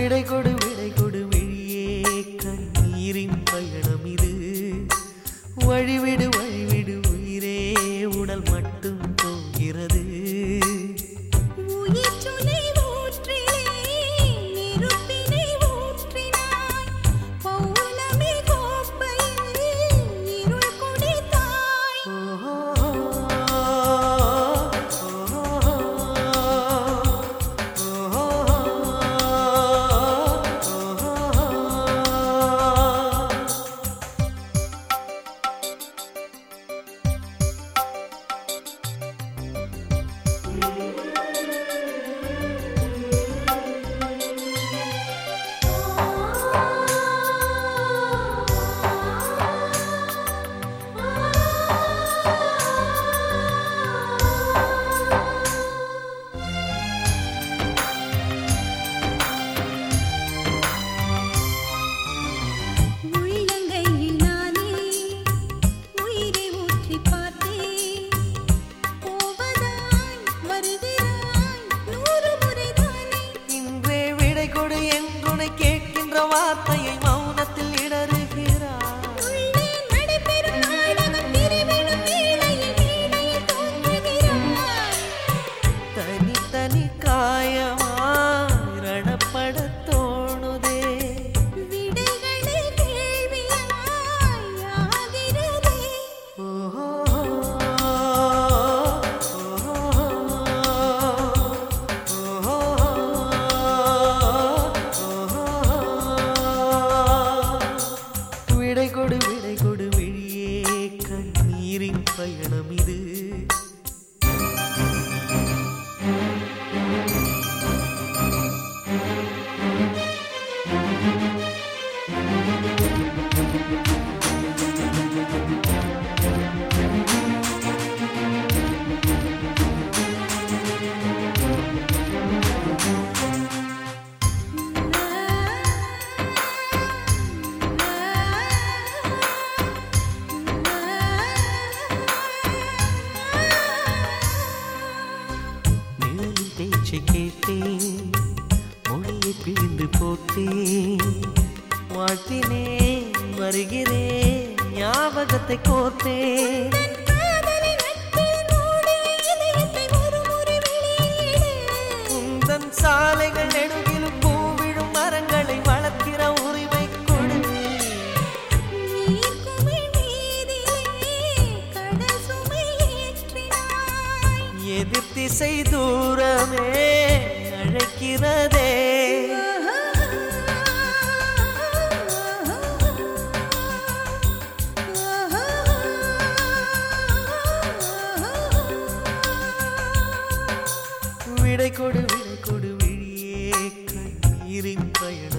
விடை கொடு விடை கொடு விழியே கண்ணீரின் பயணம் இது வழிவிடு வழிவிடு உயிரே உடல் மட்டும் போகிறது உயிர் சுனை ஊற்றிலே நெருப்பினை ஊற்றினாய் பௌர்ணமி கோப்பையில் இருள் குடித்தாய் உள்ளங்கையில் நானே உயிரை ஊற்றி பார்த்தேன் போவதாய் வருகிறாய் நூறு முறைதானே இன்றே விடை கொடு என்றுனை கேட்கின்ற வார்த்தையை மௌனத்தில் இடறுகிறார் உள்ளே நடைபெறும் நாடகம் பிரிவிடும் வேளையில் மேடையில் தோன்றுகிறாய் தனி தனி காயமாய் ரணப்படத் தோணுதே விடைகளே கேள்வியாய் ஆகிறதே ஓஹோ விடை கொடு விடை கொடு விழியே கண்ணீரின் பயணம் இது நிழலின் பேச்சை கேட்டேன் மொழியை பிழிந்து போட்டேன் வாழ்த்தினேன் வருகிறேன் ஞாபகத்தை கோர்த்தேன் தன் காதலை நட்பில் மூடி இதயத்தை ஒரு முறை வெளியிடு உந்தன் சாலைகள் நெடுகிலும் பூவிடும் மரங்களை வளர்க்கிற உரிமை கொடு நீர்க்குமிழ் மீதிலே கடல் சுமை ஏற்றினாய் எதிர் திசை தூரமே அழைக்கிறதே விடை கொடு விடை கொடு விழியே கண்ணீரின் பயணம்